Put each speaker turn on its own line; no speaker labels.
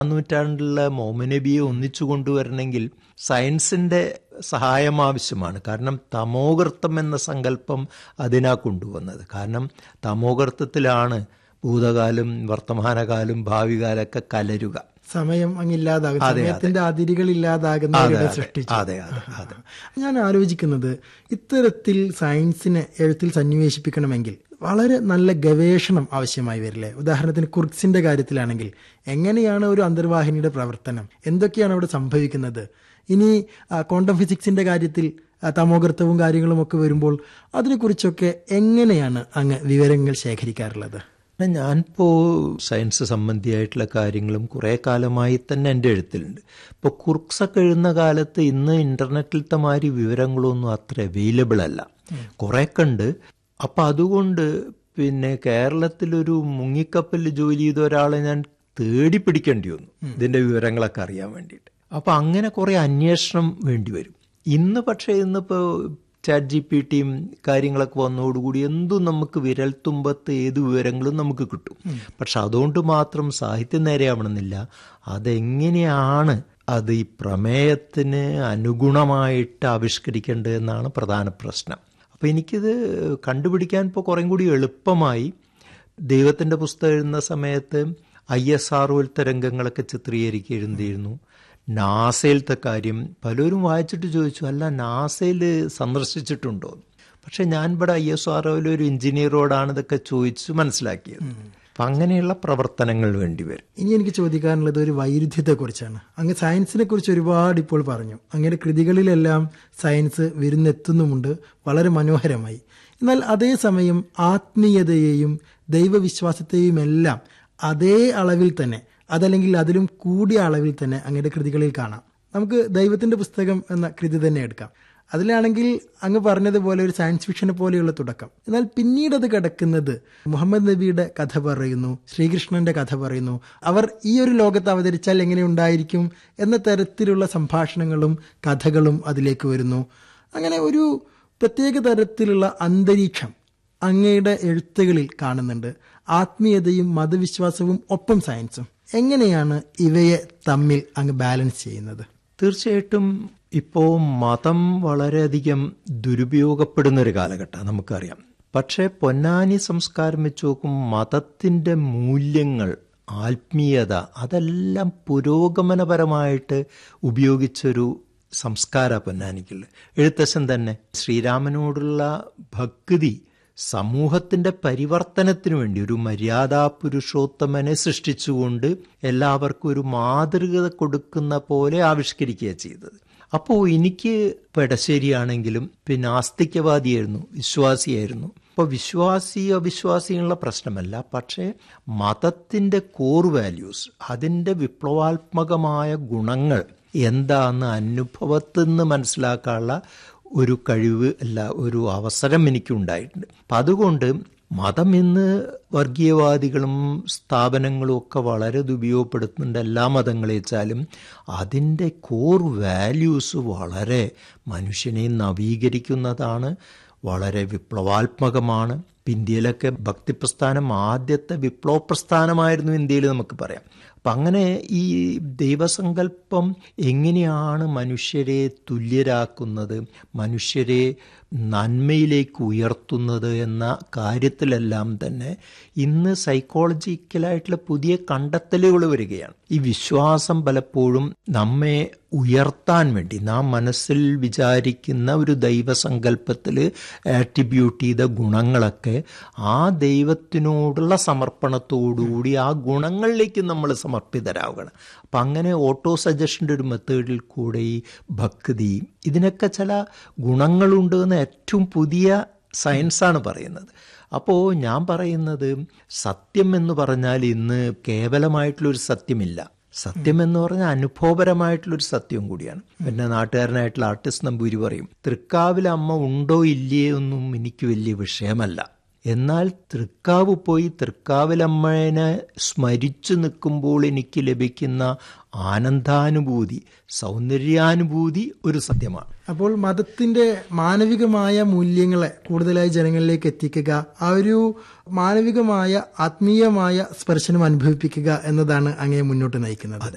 നൂറ്റാണ്ടിലെ മോമനബിയെ ഒന്നിച്ചു കൊണ്ടുവരണമെങ്കിൽ സയൻസിന്റെ സഹായം ആവശ്യമാണ് കാരണം തമോഗർത്തം എന്ന സങ്കല്പം അതിനാ കൊണ്ടുവന്നത് കാരണം തമോഗർത്തത്തിലാണ് ഭൂതകാലം വർത്തമാനകാലം ഭാവി കാലമൊക്കെ കലരുക
സമയം അങ്ങില്ലാതാകും സമയത്തിന്റെ അതിരുകൾ ഇല്ലാതാകുന്ന ഒരിടം സൃഷ്ടിച്ചു
അതെ അതെ അതെ
ഞാൻ ആലോചിക്കുന്നത് ഇത്തരത്തിൽ സയൻസിനെ എഴുത്തിൽ സന്നിവേശിപ്പിക്കണമെങ്കിൽ വളരെ നല്ല ഗവേഷണം ആവശ്യമായി വരില്ലേ ഉദാഹരണത്തിന് കുർക്സിന്റെ കാര്യത്തിലാണെങ്കിൽ എങ്ങനെയാണ് ഒരു അന്തർവാഹിനിയുടെ പ്രവർത്തനം എന്തൊക്കെയാണ് അവിടെ സംഭവിക്കുന്നത് ഇനി ആ, ക്വാണ്ടം ഫിസിക്സിന്റെ കാര്യത്തിൽ ആ, തമോഗർത്തവും കാര്യങ്ങളും ഒക്കെ വരുമ്പോൾ അതിനെക്കുറിച്ചൊക്കെ എങ്ങനെയാണ് അങ്ങ് വിവരങ്ങൾ ശേഖരിക്കാറുള്ളത്
പിന്നെ ഞാനിപ്പോ സയൻസ് സംബന്ധിയായിട്ടുള്ള കാര്യങ്ങളും കുറേ കാലമായി തന്നെ എൻ്റെ എഴുത്തിലുണ്ട് ഇപ്പോൾ കുർക്സൊക്കെ എഴുതുന്ന കാലത്ത് ഇന്ന് ഇന്റർനെറ്റിലത്തെ മാതിരി വിവരങ്ങളൊന്നും അത്ര അവൈലബിൾ അല്ല കുറേയൊക്കെ ഉണ്ട് അപ്പം അതുകൊണ്ട് പിന്നെ കേരളത്തിലൊരു മുങ്ങിക്കപ്പലിൽ ജോലി ചെയ്ത ഒരാളെ ഞാൻ തേടി പിടിക്കേണ്ടി വന്നു ഇതിന്റെ വിവരങ്ങളൊക്കെ അറിയാൻ വേണ്ടിയിട്ട് അപ്പം അങ്ങനെ കുറേ അന്വേഷണം വേണ്ടി വരും ഇന്ന് പക്ഷേ ഇന്നിപ്പോൾ ചാറ്റ് ജി പി ടിയും കാര്യങ്ങളൊക്കെ വന്നതോടുകൂടി എന്തും നമുക്ക് വിരൽത്തുമ്പത്ത് ഏത് വിവരങ്ങളും നമുക്ക് കിട്ടും പക്ഷെ അതുകൊണ്ട് മാത്രം സാഹിത്യം നേരെയാവണമെന്നില്ല അതെങ്ങനെയാണ് അത് ഈ പ്രമേയത്തിന് അനുഗുണമായിട്ട് ആവിഷ്കരിക്കേണ്ടതെന്നാണ് പ്രധാന പ്രശ്നം അപ്പോൾ എനിക്കിത് കണ്ടുപിടിക്കാൻ ഇപ്പോൾ കുറേ കൂടി എളുപ്പമായി ദൈവത്തിൻ്റെ പുസ്തകം എഴുതുന്ന സമയത്ത് ഐ എസ് ആർ രംഗങ്ങളൊക്കെ ചിത്രീകരിക്കുക എഴുതിയിരുന്നു നാസയിലത്തെ കാര്യം പലരും വായിച്ചിട്ട് ചോദിച്ചു അല്ല നാസയിൽ സന്ദർശിച്ചിട്ടുണ്ടോ പക്ഷെ ഞാൻ ഇവിടെ ഐ എസ് ആർ ഒരു എഞ്ചിനീയറോടാണ് ഇതൊക്കെ ചോദിച്ച് മനസ്സിലാക്കിയത് അപ്പം അങ്ങനെയുള്ള പ്രവർത്തനങ്ങൾ വേണ്ടിവരും
ഇനി എനിക്ക് ചോദിക്കാനുള്ളത് ഒരു വൈരുദ്ധ്യത്തെ കുറിച്ചാണ് അങ്ങ് സയൻസിനെ കുറിച്ച് ഒരുപാട് ഇപ്പോൾ പറഞ്ഞു അങ്ങനെ കൃതികളിലെല്ലാം സയൻസ് വിരുന്നെത്തുന്നുമുണ്ട് വളരെ മനോഹരമായി എന്നാൽ അതേസമയം ആത്മീയതയെയും ദൈവവിശ്വാസത്തെയും എല്ലാം അതേ അളവിൽ തന്നെ അതല്ലെങ്കിൽ അതിലും കൂടിയ അളവിൽ തന്നെ അങ്ങയുടെ കൃതികളിൽ കാണാം നമുക്ക് ദൈവത്തിന്റെ പുസ്തകം എന്ന കൃതി തന്നെ എടുക്കാം അതിലാണെങ്കിൽ അങ്ങ് പറഞ്ഞതുപോലെ ഒരു സയൻസ് ഫിക്ഷനെ പോലെയുള്ള തുടക്കം എന്നാൽ പിന്നീട് അത് കിടക്കുന്നത് മുഹമ്മദ് നബിയുടെ കഥ പറയുന്നു ശ്രീകൃഷ്ണന്റെ കഥ പറയുന്നു അവർ ഈ ഒരു ലോകത്ത് അവതരിച്ചാൽ എങ്ങനെ ഉണ്ടായിരിക്കും എന്ന തരത്തിലുള്ള സംഭാഷണങ്ങളും കഥകളും അതിലേക്ക് വരുന്നു അങ്ങനെ ഒരു പ്രത്യേക തരത്തിലുള്ള അന്തരീക്ഷം അങ്ങയുടെ എഴുത്തുകളിൽ കാണുന്നുണ്ട് ആത്മീയതയും മതവിശ്വാസവും ഒപ്പം സയൻസും എങ്ങനെയാണ് ഇവയെ തമ്മിൽ അങ്ങ് ബാലൻസ് ചെയ്യുന്നത്
തീർച്ചയായിട്ടും ഇപ്പോൾ മതം വളരെയധികം ദുരുപയോഗപ്പെടുന്ന ഒരു കാലഘട്ടമാണ് നമുക്കറിയാം പക്ഷേ പൊന്നാനി സംസ്കാരം വെച്ച് നോക്കും മതത്തിൻ്റെ മൂല്യങ്ങൾ ആത്മീയത അതെല്ലാം പുരോഗമനപരമായിട്ട് ഉപയോഗിച്ചൊരു സംസ്കാര പൊന്നാനിക്കുള്ള എഴുത്തച്ഛൻ തന്നെ ശ്രീരാമനോടുള്ള ഭക്തി സമൂഹത്തിന്റെ പരിവർത്തനത്തിനു വേണ്ടി ഒരു മര്യാദാ പുരുഷോത്തമനെ സൃഷ്ടിച്ചുകൊണ്ട് എല്ലാവർക്കും ഒരു മാതൃക കൊടുക്കുന്ന പോലെ ആവിഷ്കരിക്കുക ചെയ്തത് അപ്പോൾ എനിക്ക് പെടശ്ശേരിയാണെങ്കിലും പിന്നെ ആസ്തിക്യവാദിയായിരുന്നു വിശ്വാസിയായിരുന്നു അപ്പോൾ വിശ്വാസി അവിശ്വാസിയുള്ള പ്രശ്നമല്ല പക്ഷേ മതത്തിന്റെ കോർ വാല്യൂസ് അതിൻ്റെ വിപ്ലവാത്മകമായ ഗുണങ്ങൾ എന്താന്ന് അനുഭവത്തിൽ നിന്ന് മനസ്സിലാക്കാനുള്ള ഒരു കഴിവ് അല്ല ഒരു അവസരം എനിക്കുണ്ടായിട്ടുണ്ട് അപ്പം അതുകൊണ്ട് മതം ഇന്ന് വർഗീയവാദികളും സ്ഥാപനങ്ങളും ഒക്കെ വളരെ ദുരുപയോഗപ്പെടുത്തുന്നുണ്ട് എല്ലാ മതങ്ങളെ വെച്ചാലും അതിൻ്റെ കോർ വാല്യൂസ് വളരെ മനുഷ്യനെ നവീകരിക്കുന്നതാണ് വളരെ വിപ്ലവാത്മകമാണ് ഇന്ത്യയിലൊക്കെ ഭക്തിപ്രസ്ഥാനം ആദ്യത്തെ വിപ്ലവ പ്രസ്ഥാനമായിരുന്നു ഇന്ത്യയിൽ നമുക്ക് പറയാം അപ്പം അങ്ങനെ ഈ ദൈവസങ്കല്പം എങ്ങനെയാണ് മനുഷ്യരെ തുല്യരാക്കുന്നത് മനുഷ്യരെ നന്മയിലേക്ക് ഉയർത്തുന്നത് എന്ന കാര്യത്തിലെല്ലാം തന്നെ ഇന്ന് സൈക്കോളജിക്കലായിട്ടുള്ള പുതിയ കണ്ടെത്തലുകൾ വരികയാണ് ഈ വിശ്വാസം പലപ്പോഴും നമ്മെ ഉയർത്താൻ വേണ്ടി നാം മനസ്സിൽ വിചാരിക്കുന്ന ഒരു ദൈവസങ്കല്പത്തിൽ ആട്രിബ്യൂട്ട് ചെയ്ത ഗുണങ്ങളൊക്കെ ആ ദൈവത്തിനോടുള്ള സമർപ്പണത്തോടുകൂടി ആ ഗുണങ്ങളിലേക്ക് നമ്മൾ സമർപ്പിതരാകണം അപ്പം അങ്ങനെ ഓട്ടോ സജഷൻ്റെ ഒരു മെത്തേഡിൽ കൂടെ ഈ ഭക്തി ഇതിനൊക്കെ ചില ഗുണങ്ങളുണ്ട് എന്ന് ഏറ്റവും പുതിയ സയൻസാണ് പറയുന്നത് അപ്പോൾ ഞാൻ പറയുന്നത് സത്യം എന്ന് പറഞ്ഞാൽ ഇന്ന് കേവലമായിട്ടുള്ളൊരു സത്യമില്ല സത്യം എന്ന് പറഞ്ഞാൽ അനുഭവപരമായിട്ടുള്ളൊരു സത്യം കൂടിയാണ് പിന്നെ നാട്ടുകാരനായിട്ടുള്ള ആർട്ടിസ്റ്റ് നമ്പൂരി പറയും തൃക്കാവിൽ അമ്മ ഉണ്ടോ ഇല്ലയോ ഒന്നും എനിക്ക് വലിയ വിഷയമല്ല എന്നാൽ തൃക്കാവ് പോയി തൃക്കാവിലമ്മനെ സ്മരിച്ചു നിൽക്കുമ്പോൾ എനിക്ക് ലഭിക്കുന്ന ആനന്ദാനുഭൂതി സൗന്ദര്യാനുഭൂതി ഒരു സത്യമാണ്
അപ്പോൾ മതത്തിന്റെ മാനവികമായ മൂല്യങ്ങളെ കൂടുതലായി ജനങ്ങളിലേക്ക് എത്തിക്കുക ആ ഒരു മാനവികമായ ആത്മീയമായ സ്പർശനം അനുഭവിപ്പിക്കുക എന്നതാണ് അങ്ങയെ മുന്നോട്ട് നയിക്കുന്നത്